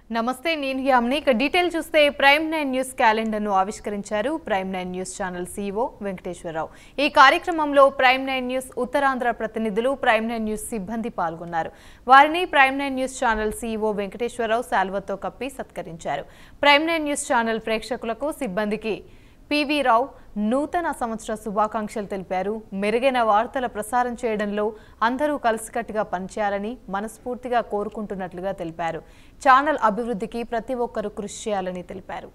నమస్తే నేను యామ్ని ఇక డీటెయిల్ చూస్తే ప్రైమ్ నైన్ న్యూస్ క్యాలెండర్ను ఆవిష్కరించారు Prime nine news channel CEO Venkateswara Rao ఈ కార్యక్రమంలో ప్రైమ్ నైన్ న్యూస్ ఉత్తరాంధ్ర ప్రతినిధులు ప్రైమ్ నైన్ న్యూస్ సిబ్బంది పాల్గొన్నారు వారిని Prime nine news channel CEO Venkateswara Rao శాల్వతో కప్పి సత్కరించారు ప్రైమ్ నైన్ న్యూస్ ఛానల్ ప్రేక్షకులకు సిబ్బందికి పివి రావు నూతన సంవత్సర శుభాకాంక్షలు తెలిపారు మెరుగైన వార్తల ప్రసారం చేయడంలో అందరూ కలిసికట్టుగా పనిచేయాలని మనస్ఫూర్తిగా కోరుకుంటున్నట్లుగా తెలిపారు ఛానల్ అభివృద్ధికి ప్రతి ఒక్కరూ కృషి చేయాలని తెలిపారు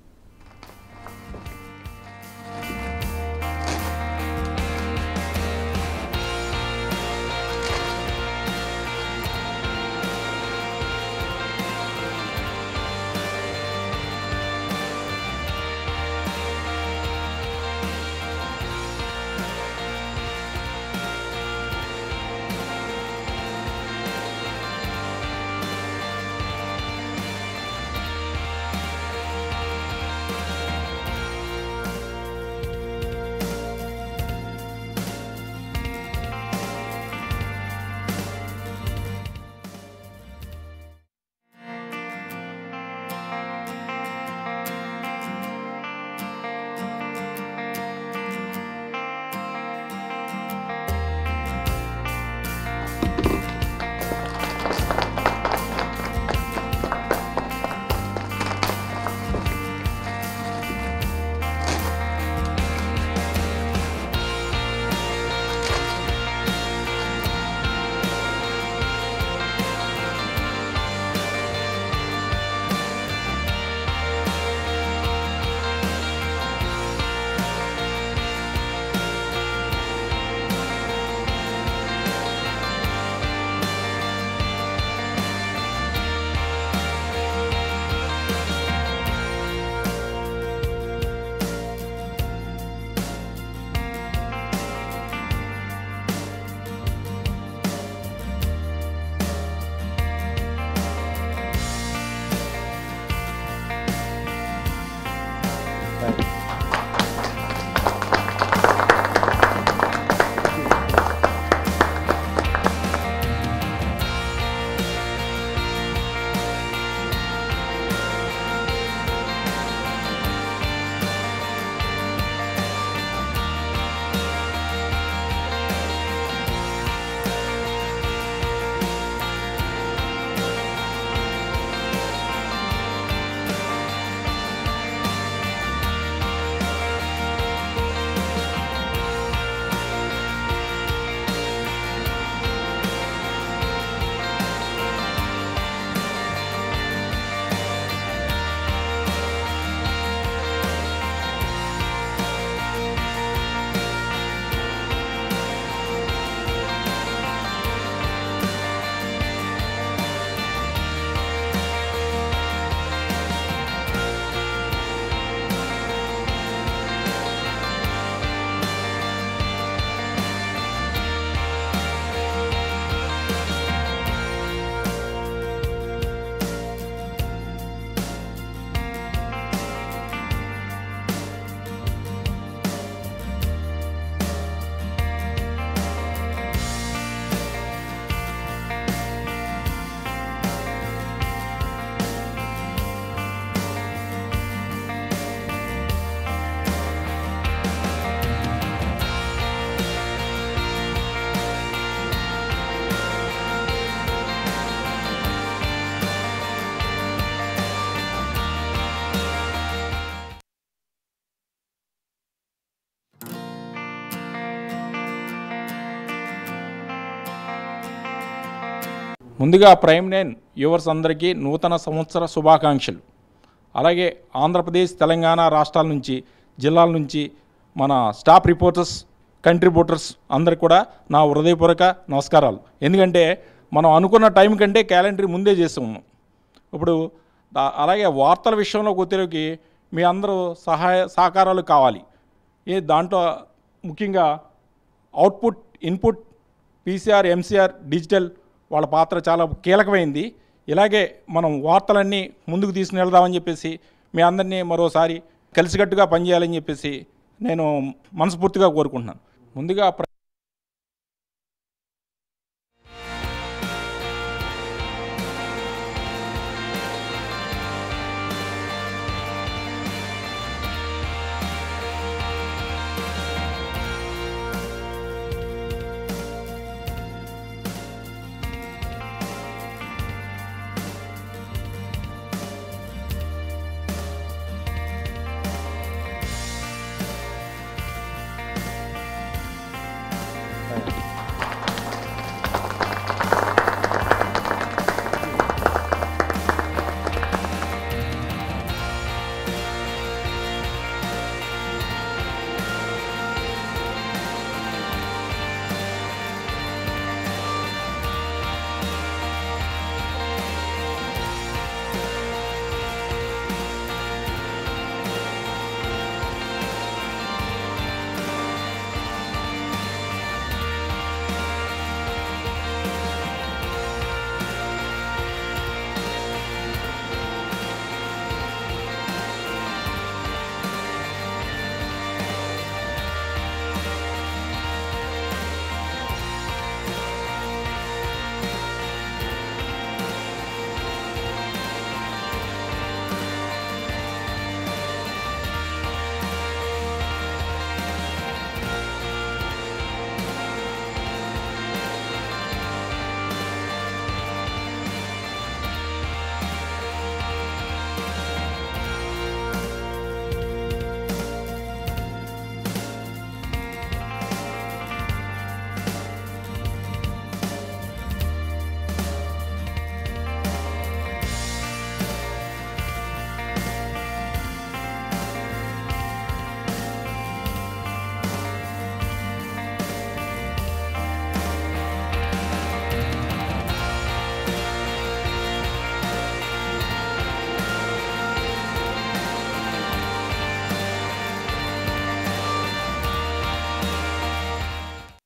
ముందుగా ప్రైమ్ నైన్ వ్యూవర్స్ అందరికీ నూతన సంవత్సర శుభాకాంక్షలు అలాగే ఆంధ్రప్రదేశ్ తెలంగాణ రాష్ట్రాల నుంచి జిల్లాల నుంచి మన స్టాఫ్ రిపోర్టర్స్ కంట్రిబ్యూటర్స్ అందరికి కూడా నా హృదయపూర్వక నమస్కారాలు ఎందుకంటే మనం అనుకున్న టైం కంటే క్యాలెండర్ ముందే చేసి ఉన్నాం ఇప్పుడు దా- అలాగే వార్తల విషయంలో వచ్చేసరికి మీ అందరూ సహాయ సహకారాలు కావాలి ఏ దాంట్లో ముఖ్యంగా output input PCR MCR digital వాళ్ళ పాత్ర చాలా కీలకమైంది ఇలాగే మనం వార్తలన్నీ ముందుకు తీసుకుని వెళ్దామని చెప్పేసి మీ అందరినీ మరోసారి కలిసికట్టుగా పనిచేయాలని చెప్పేసి నేను మనస్ఫూర్తిగా కోరుకుంటున్నాను ముందుగా ప్ర-